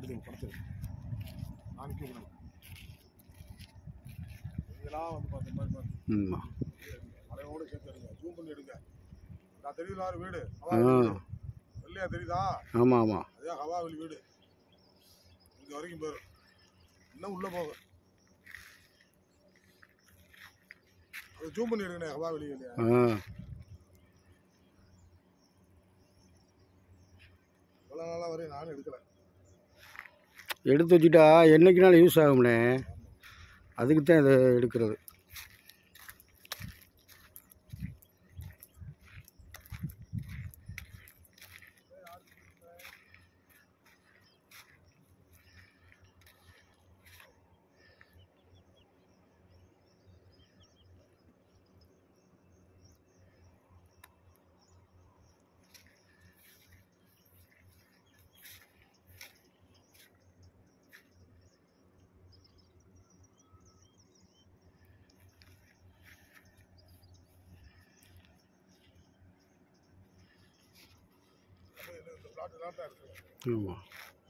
எடுத்து படத்தில் நான் கூடாது இதெல்லாம் வந்து பார்த்த மாதிரி பார்த்து ஆமாம் மலையோடு சேர்த்து எடுங்க ஜூம் பண்ணி எடுங்க நான் தெரியுதா ஒரு வீடு ஆ ஹவாவெளி வீடு. வெள்ளையா தெரியுதா ஆமாம் ஆமாம் அதே ஹவாவெளி வீடு இங்க வரைக்கும் போயிரு இன்னும் உள்ள போக அது ஜூம் பண்ணி எடுக்கணே ஹவாவெளி இல்லையா ஆ இவ்வளோ நாளாக வரையும் நானும் எடுக்கல எடுத்து வச்சுட்டா என்னைக்குனாலும் யூஸ் ஆகும்ண்ணே அதுக்கு தான் இதை எடுக்கிறது இந்த பிளாட் தான் எடுக்கல ஆமாம்